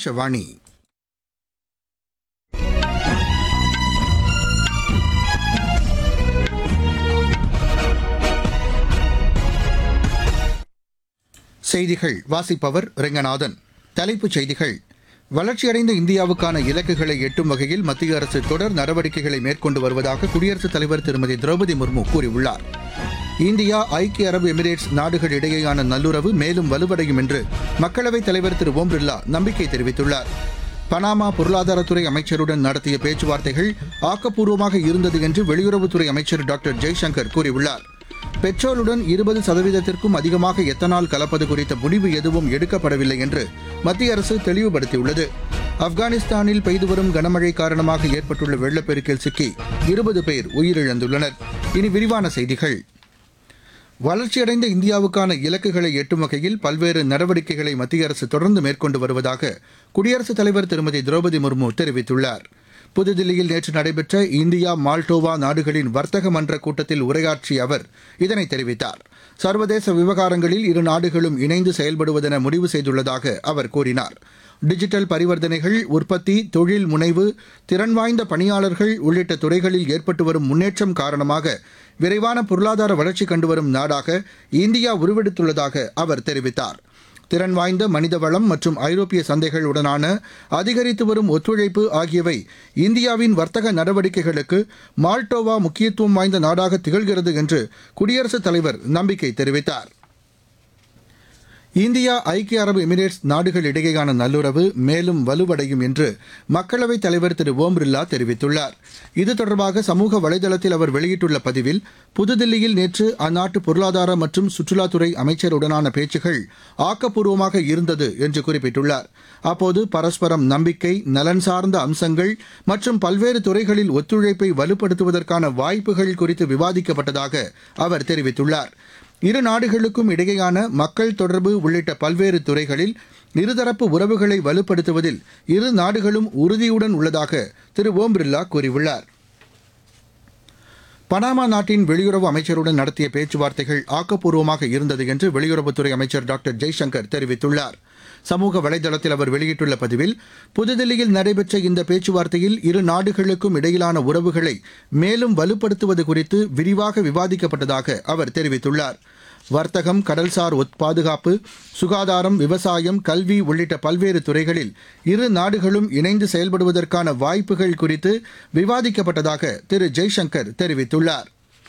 ஆகாஷவாணி செய்திகள் வாசிப்பவர் ரெங்கநாதன் தலைப்புச் செய்திகள் வளர்ச்சியடைந்த இந்தியாவுக்கான இலக்குகளை எட்டும் வகையில் மத்திய அரசு தொடர் நடவடிக்கைகளை மேற்கொண்டு வருவதாக குடியரசுத் தலைவர் திருமதி திரௌபதி முர்மு கூறியுள்ளார் இந்தியா ஐக்கிய அரபு எமிரேட்ஸ் நாடுகள் இடையேயான நல்லுறவு மேலும் வலுவடையும் என்று மக்களவைத் தலைவர் திரு ஓம் பிர்லா நம்பிக்கை தெரிவித்துள்ளார் பனாமா பொருளாதாரத்துறை அமைச்சருடன் நடத்திய பேச்சுவார்த்தைகள் ஆக்கப்பூர்வமாக இருந்தது என்று வெளியுறவுத்துறை அமைச்சர் டாக்டர் ஜெய்சங்கர் கூறியுள்ளார் பெட்ரோலுடன் இருபது சதவீதத்திற்கும் அதிகமாக எத்தனால் கலப்பது குறித்த முடிவு எதுவும் எடுக்கப்படவில்லை என்று மத்திய அரசு தெளிவுபடுத்தியுள்ளது ஆப்கானிஸ்தானில் பெய்து வரும் கனமழை காரணமாக ஏற்பட்டுள்ள வெள்ளப்பெருக்கில் சிக்கி இருபது பேர் உயிரிழந்துள்ளனர் இனி விரிவான செய்திகள் வளர்ச்சியடைந்த இந்தியாவுக்கான இலக்குகளை எட்டும் வகையில் பல்வேறு நடவடிக்கைகளை மத்திய அரசு தொடர்ந்து மேற்கொண்டு வருவதாக குடியரசுத் தலைவர் திருமதி திரௌபதி முர்மு தெரிவித்துள்ளார் புதுதில்லியில் நேற்று நடைபெற்ற இந்தியா மால்டோவா நாடுகளின் வர்த்தக மன்ற கூட்டத்தில் உரையாற்றிய அவர் இதனை தெரிவித்தார் சர்வதேச விவகாரங்களில் இரு நாடுகளும் இணைந்து செயல்படுவதென முடிவு செய்துள்ளதாக அவர் கூறினார் டிஜிட்டல் பரிவர்த்தனைகள் உற்பத்தி தொழில் முனைவு திறன் வாய்ந்த பணியாளர்கள் உள்ளிட்ட துறைகளில் ஏற்பட்டு வரும் முன்னேற்றம் காரணமாக விரைவான பொருளாதார வளர்ச்சி கண்டு வரும் நாடாக இந்தியா உருவெடுத்துள்ளதாக அவர் தெரிவித்தார் திறன் வாய்ந்த மனித வளம் மற்றும் ஐரோப்பிய சந்தைகளுடனான அதிகரித்து வரும் ஒத்துழைப்பு ஆகியவை இந்தியாவின் வர்த்தக நடவடிக்கைகளுக்கு மால்டோவா முக்கியத்துவம் வாய்ந்த நாடாக திகழ்கிறது என்று குடியரசுத் தலைவர் நம்பிக்கை தெரிவித்தார் இந்தியா ஐக்கிய அரபு எமிரேட்ஸ் நாடுகள் இடையேயான நல்லுறவு மேலும் வலுவடையும் என்று மக்களவைத் தலைவர் திரு ஓம் பிர்லா தெரிவித்துள்ளார் இது தொடர்பாக சமூக வலைதளத்தில் அவர் வெளியிட்டுள்ள பதிவில் புதுதில்லியில் நேற்று அந்நாட்டு பொருளாதார மற்றும் சுற்றுலாத்துறை அமைச்சருடனான பேச்சுகள் ஆக்கப்பூர்வமாக இருந்தது என்று குறிப்பிட்டுள்ளார் அப்போது பரஸ்பரம் நம்பிக்கை நலன் சார்ந்த அம்சங்கள் மற்றும் பல்வேறு துறைகளில் ஒத்துழைப்பை வலுப்படுத்துவதற்கான வாய்ப்புகள் குறித்து விவாதிக்கப்பட்டதாக அவர் தெரிவித்துள்ளார் இரு நாடுகளுக்கும் இடையேயான மக்கள் தொடர்பு உள்ளிட்ட பல்வேறு துறைகளில் இருதரப்பு உறவுகளை வலுப்படுத்துவதில் இரு நாடுகளும் உறுதியுடன் உள்ளதாக திரு ஓம் பிர்லா கூறியுள்ளார் பனாமா நாட்டின் வெளியுறவு அமைச்சருடன் நடத்திய பேச்சுவார்த்தைகள் ஆக்கப்பூர்வமாக இருந்தது என்று வெளியுறவுத்துறை அமைச்சர் டாக்டர் ஜெய்சங்கர் தெரிவித்துள்ளார் சமூக வலைதளத்தில் அவர் வெளியிட்டுள்ள பதிவில் புதுதில்லியில் நடைபெற்ற இந்த பேச்சுவார்த்தையில் இரு நாடுகளுக்கும் இடையிலான உறவுகளை மேலும் வலுப்படுத்துவது குறித்து விரிவாக விவாதிக்கப்பட்டதாக அவர் தெரிவித்துள்ளார் வர்த்தகம் கடல்சார் ஒத் பாதுகாப்பு சுகாதாரம் விவசாயம் கல்வி உள்ளிட்ட பல்வேறு துறைகளில் இரு நாடுகளும் இணைந்து செயல்படுவதற்கான வாய்ப்புகள் குறித்து விவாதிக்கப்பட்டதாக திரு ஜெய்சங்கர் தெரிவித்துள்ளார்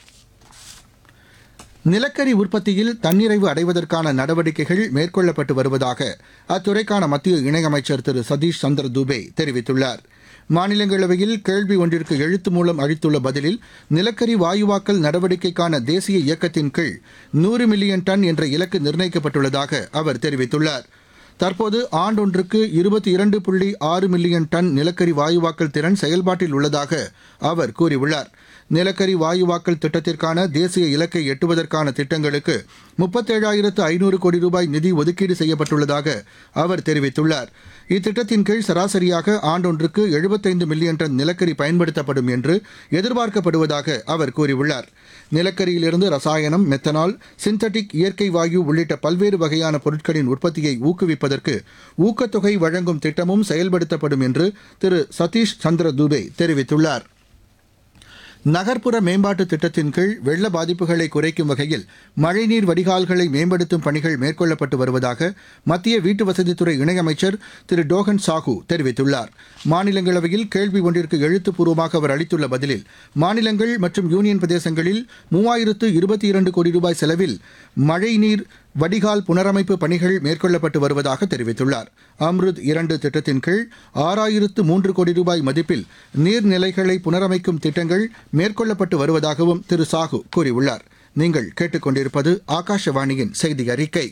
நிலக்கரி உற்பத்தியில் தன்னிறைவு அடைவதற்கான நடவடிக்கைகள் மேற்கொள்ளப்பட்டு வருவதாக அத்துறைக்கான மத்திய இணையமைச்சர் திரு சதீஷ் சந்திர துபே தெரிவித்துள்ளார் மாநிலங்களவையில் கேள்வி ஒன்றிற்கு எழுத்து மூலம் அளித்துள்ள பதிலில் நிலக்கரி வாயுவாக்கல் நடவடிக்கைக்கான தேசிய இயக்கத்தின் கீழ் நூறு மில்லியன் டன் என்ற இலக்கு நிர்ணயிக்கப்பட்டுள்ளதாக அவர் தெரிவித்துள்ளார் தற்போது ஆண்டொன்றுக்கு இருபத்தி இரண்டு புள்ளி ஆறு மில்லியன் டன் நிலக்கரி வாயுவாக்கல் திறன் செயல்பாட்டில் உள்ளதாக அவர் கூறியுள்ளார் நிலக்கரி வாயுவாக்கல் திட்டத்திற்கான தேசிய இலக்கை எட்டுவதற்கான திட்டங்களுக்கு முப்பத்தேழாயிரத்து ஐநூறு கோடி ரூபாய் நிதி ஒதுக்கீடு செய்யப்பட்டுள்ளதாக அவர் தெரிவித்துள்ளார் இத்திட்டத்தின் கீழ் சராசரியாக ஆண்டொன்றுக்கு எழுபத்தைந்து மில்லியன் டன் நிலக்கரி பயன்படுத்தப்படும் என்று எதிர்பார்க்கப்படுவதாக அவர் கூறியுள்ளார் நிலக்கரியிலிருந்து ரசாயனம் மெத்தனால் சிந்தட்டிக் இயற்கை வாயு உள்ளிட்ட பல்வேறு வகையான பொருட்களின் உற்பத்தியை ஊக்குவிப்பதற்கு ஊக்கத்தொகை வழங்கும் திட்டமும் செயல்படுத்தப்படும் என்று திரு சதீஷ் சந்திர துபே தெரிவித்துள்ளார் நகர்ப்புற மேம்பாட்டு திட்டத்தின் கீழ் வெள்ள பாதிப்புகளை குறைக்கும் வகையில் மழைநீர் வடிகால்களை மேம்படுத்தும் பணிகள் மேற்கொள்ளப்பட்டு வருவதாக மத்திய வீட்டு வசதித்துறை இணையமைச்சர் திரு டோகன் சாஹூ தெரிவித்துள்ளார் மாநிலங்களவையில் கேள்வி ஒன்றிற்கு எழுத்துப்பூர்வமாக அவர் அளித்துள்ள பதிலில் மாநிலங்கள் மற்றும் யூனியன் பிரதேசங்களில் மூவாயிரத்து இருபத்தி இரண்டு கோடி ரூபாய் செலவில் மழைநீர் வடிகால் புனரமைப்பு பணிகள் மேற்கொள்ளப்பட்டு வருவதாக தெரிவித்துள்ளார் அம்ருத் இரண்டு திட்டத்தின் கீழ் ஆறாயிரத்து மூன்று கோடி ரூபாய் மதிப்பில் நீர்நிலைகளை புனரமைக்கும் திட்டங்கள் மேற்கொள்ளப்பட்டு வருவதாகவும் திரு சாஹூ கூறியுள்ளார் நீங்கள் கேட்டுக்கொண்டிருப்பது ஆகாஷவாணியின் செய்தி அறிக்கை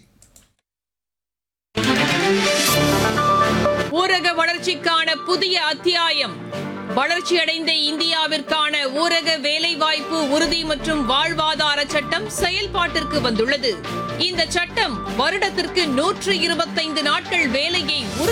ஊரக வளர்ச்சிக்கான புதிய அத்தியாயம் வளர்ச்சியடைந்த இந்தியாவிற்கான ஊரக வேலைவாய்ப்பு உறுதி மற்றும் வாழ்வாதார சட்டம் செயல்பாட்டிற்கு வந்துள்ளது இந்த சட்டம் வருடத்திற்கு நூற்று இருபத்தைந்து நாட்கள் வேலையை உறுதி